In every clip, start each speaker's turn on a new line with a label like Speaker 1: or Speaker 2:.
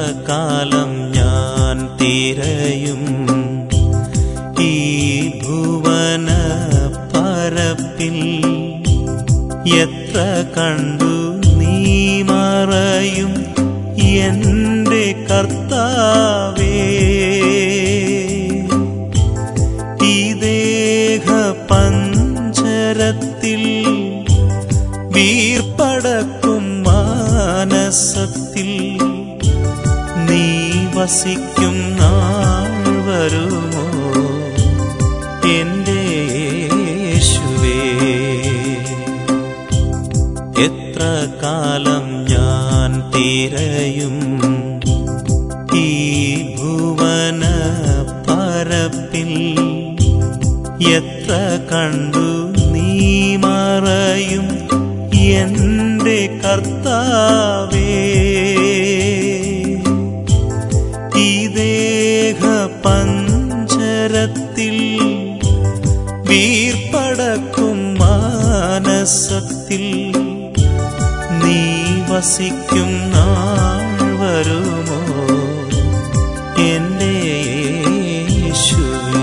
Speaker 1: കാലം ഞാൻ തിരയും ഈ ഭുവന പരപ്പിൽ എത്ര കണ്ടു നീ മറയും എന്റെ കർത്താവേ ഈ ദേഹ പഞ്ചരത്തിൽ വീർപ്പടക്കും മാനസത്തിൽ നീ വസിക്കും നാൾ വരുമോ എന്റെ യേശുവേ എത്ര കാലം ഞാൻ തിരയും ഈ ഭുവന പരപ്പിൽ എത്ര കണ്ടു നീ മറയും എന്റെ കർത്താവേ ഈ ദേഹ പഞ്ചരത്തിൽ വീർപ്പടക്കും മാനസത്തിൽ നീ വസിക്കും നാൾ വരുമോ എന്റെ യേശുവേ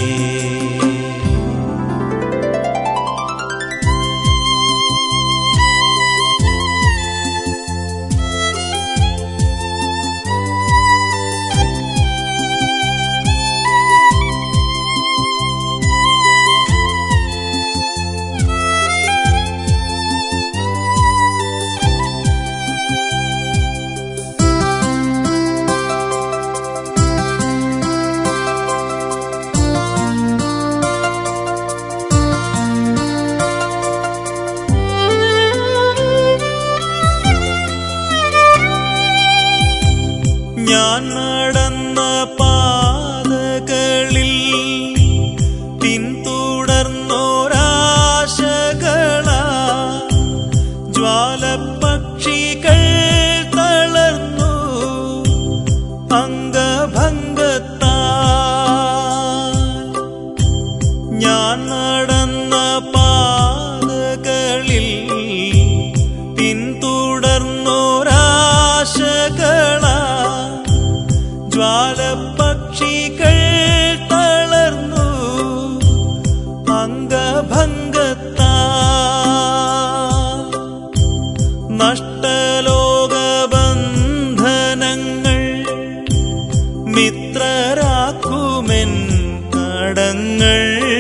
Speaker 1: ഞാൻ നടന്ന പാതകളിൽ പിന്തുടർന്നോരാശകളാ ജ്വാലപക്ഷികൾ തളർന്നു അംഗഭംഗത്താ ഞാൻ നടന്ന പാതകളിൽ പിന്തുടർന്നോരാശകളാ ജ്വാലപക്ഷികൾ തളർന്നു അംഗഭംഗത്താ നഷ്ടലോകബന്ധനങ്ങൾ മിത്രരാക്കുമെൻ കടങ്ങൾ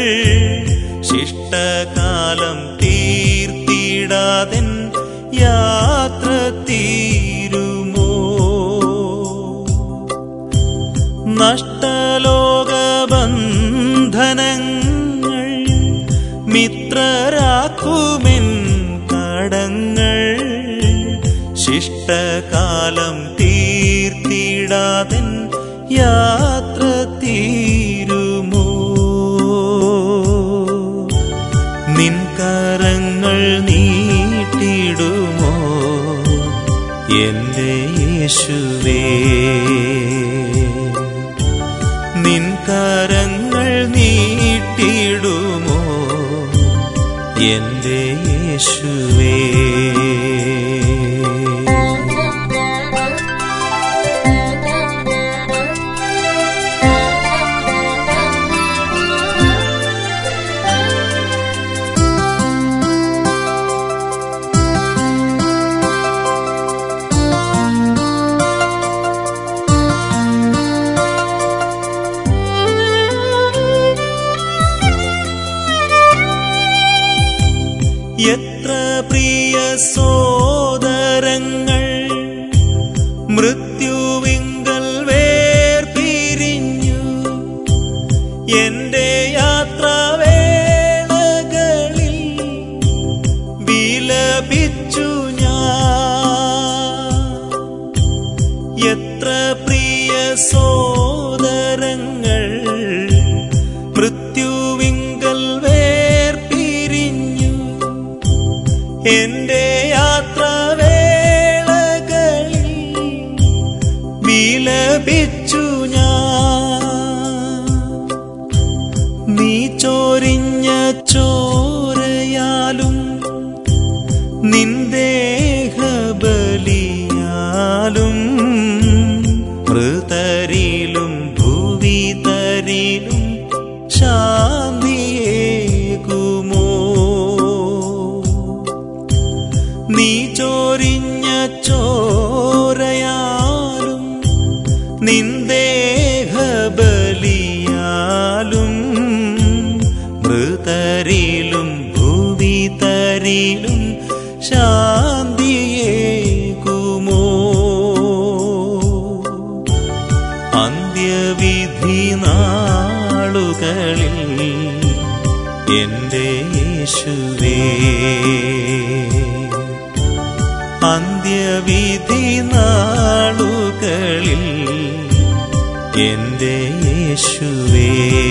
Speaker 1: ശിഷ്ടകാലം തീർത്തിടാതെൻ യാത്ര തീരുമോ നഷ്ടലോകബന്ധനങ്ങൾ മിത്രരാക്കുമെൻ കടങ്ങൾ ശിഷ്ടകാലം തീർത്തിടാതെൻ യാത്ര തീരുമോ നിൻ കരങ്ങൾ നീട്ടിടുമോ എന്റെ യേശുവേ നിൻ കരങ്ങൾ നീട്ടിടുമോ എന്റെ യേശുവേ എത്ര പ്രിയ സോദരങ്ങൾ മൃത്യുവിങ്കൽ വേർപിരിഞ്ഞു എന്റെ യാത്രാവേളകളിൽ വിലപിച്ചു ഞാൻ എത്ര പ്രിയ സോദരങ്ങൾ മൃത്യുവിങ്കൽ വേർപിരിഞ്ഞു എന്റെ യാത്രാവേളകളിൽ വിലപിച്ചു ഞാൻ നീ ചോരിഞ്ഞ ചോരയാലും നിന്ദേഹബലിയാലും ചോരയാലും നിന്ദേഹബലിയാലും മൃതരിലും ഭൂവിതരിലും ശാന്തിയേകുമോ അന്ത്യവിധി നാളുകളിൽ എൻ്റെ യേശുവേ അന്ത്യവിധി നാളുകളിൽ എൻ്റെ യേശുവേ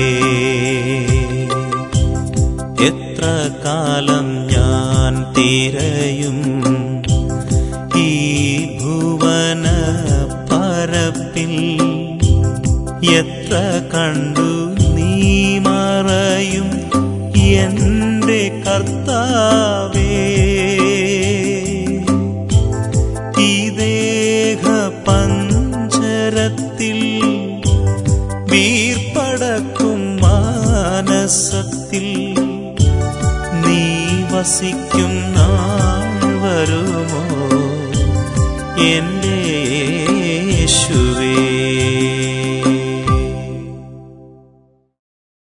Speaker 1: എത്ര കാലം ഞാൻ തിരയും ഈ ഭുവന പരപ്പിൽ എത്ര കണ്ടു നീ മറയും എൻ്റെ കർത്താവേ ഈ ദേഹ പഞ്ചരത്തിൽ വീർപ്പടക്കും മാനസത്തിൽ നീ വസിക്കും നാൾ വരുമോ എൻ്റെ യേശുവേ